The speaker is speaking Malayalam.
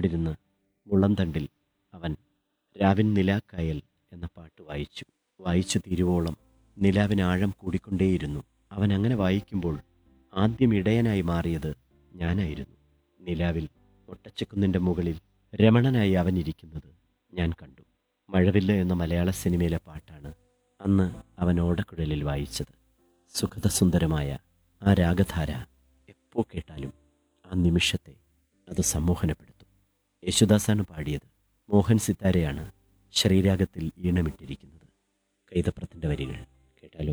കാത്തിരുന്ന് മുള്ളംതണ്ടിൽ അവൻ രാവിൻ നിലാക്കായൽ എന്ന പാട്ട് വായിച്ചു വായിച്ചു തീരുവോളം നിലാവിന് ആഴം കൂടിക്കൊണ്ടേയിരുന്നു അവൻ അങ്ങനെ വായിക്കുമ്പോൾ ആദ്യം ഇടയനായി മാറിയത് ഞാനായിരുന്നു നിലാവിൽ ഒട്ടച്ചക്കുന്നിൻ്റെ മുകളിൽ രമണനായി അവൻ ഇരിക്കുന്നത് ഞാൻ കണ്ടു മഴവില്ല് എന്ന മലയാള സിനിമയിലെ പാട്ടാണ് അന്ന് അവൻ ഓടക്കുഴലിൽ വായിച്ചത് സുഖതസുന്ദരമായ ആ രാഗധാര എപ്പോൾ കേട്ടാലും ആ നിമിഷത്തെ അത് സമ്മോഹനപ്പെടുത്തും യേശുദാസാണ് പാടിയത് മോഹൻ സിത്താരയാണ് ശ്രീരാഗത്തിൽ ഈണമിട്ടിരിക്കുന്നത് കൈതപ്രത്തിൻ്റെ വരികൾ കേട്ടാലോ